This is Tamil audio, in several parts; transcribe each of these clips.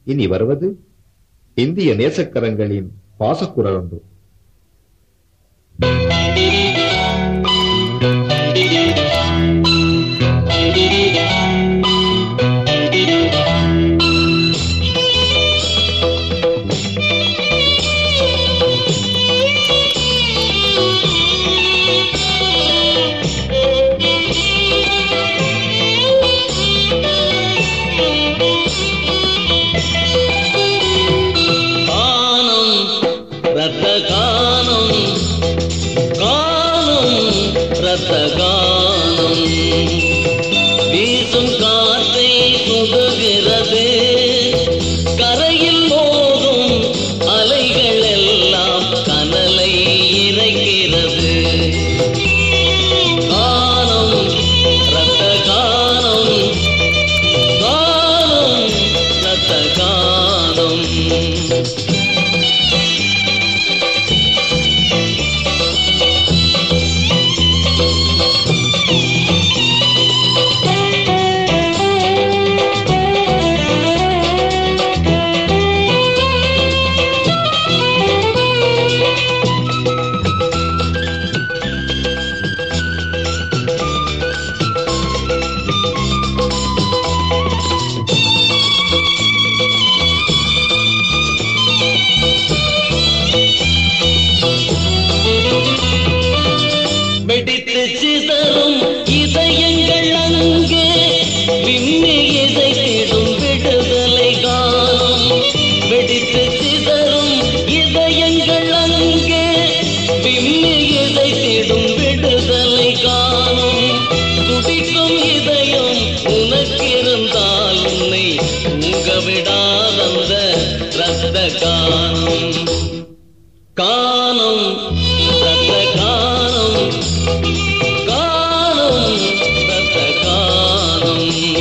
இனி வருவது இந்திய நேசக்கரங்களின் பாசக்குரல் ஒன்று கானம் ரத்த கானம் கானம் ரத்த கானம் வீசும் காற்றை சுடுகிறது கரையில் மோதும் அலைகள் எல்லாம் கனலை இறைக்கிறது கானம் ரத்த கானம் கானம் ரத்த கானம் வெடித்து சிதறும் இதயங்கள் அங்கே விம்மி இசைத்திடும் விடுதலை காலம் வெடித்து சிதறும் இதயங்கள் அங்கே விம்மி இசைத்திடும் விடுதலை காலம் துடிக்கும் இதயம் உனக்கிருந்தால் உன்னை தூங்க விடாதந்த ரத்த கானம் கானம் ரத்த கானம் கானம் ரத்த கானம்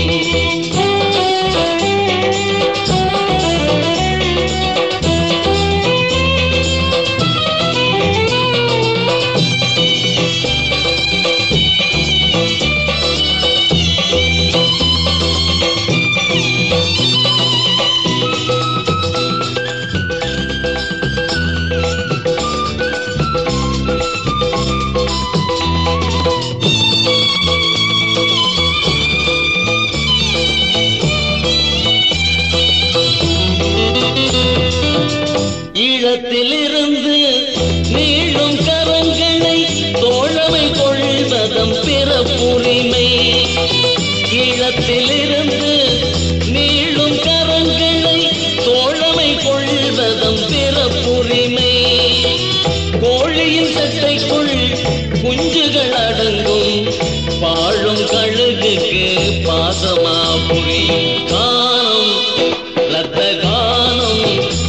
ஈழத்திலிருந்து நீளும் கரங்களை தோழமை கொள்வதம் பிறப்புரிமை ஈழத்திலிருந்து நீளும் கரங்களை தோழமை கொள்வதம் பிறப்புரிமை கோழியின் சட்டைக்குள் குஞ்சுகள் அடங்கும் வாழும் கழுகுக்கு பாசமா புரியும் கானம் ரத்த கானம்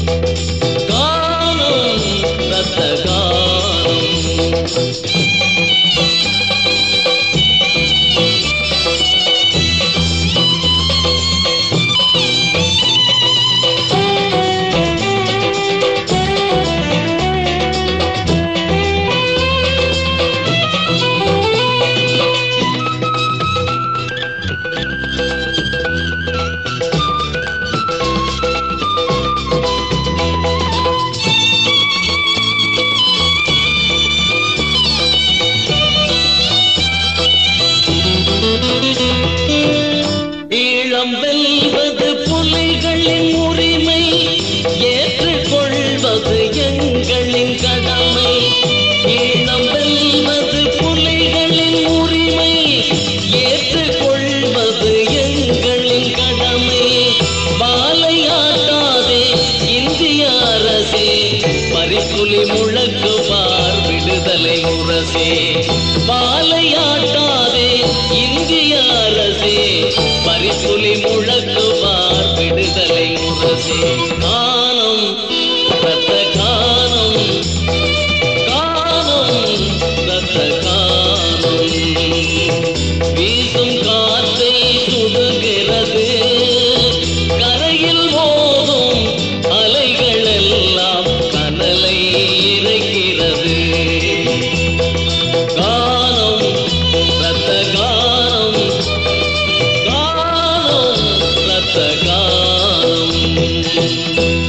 கானம் ரத்த கானம் ஈழம் வெல்வது புலிகளின் உரிமை ஏற்றுக்கொள்வது எங்களின் கடமை ஈழம் வெல்வது புலிகளின் உரிமை ஏற்றுக்கொள்வது எங்களின் கடமை பாலையாட்டாதே இந்திய அரசே பரிப்புலி முழக்குவார் விடுதலை முரசே பாலையாட்டாதே இந்திய அரசே பரிப்புலி முழக்குவார் விடுதலை முரசே கானம் ரத்த கானம் கானம் ரத்த கானம் வீசும் காற்றை சுடுகிறது கரையில் மோதும் அலைகள் எல்லாம் கனலை இறைக்கிறது கானம் ரத்த கானம் கானம் ரத்த கானம் காலம்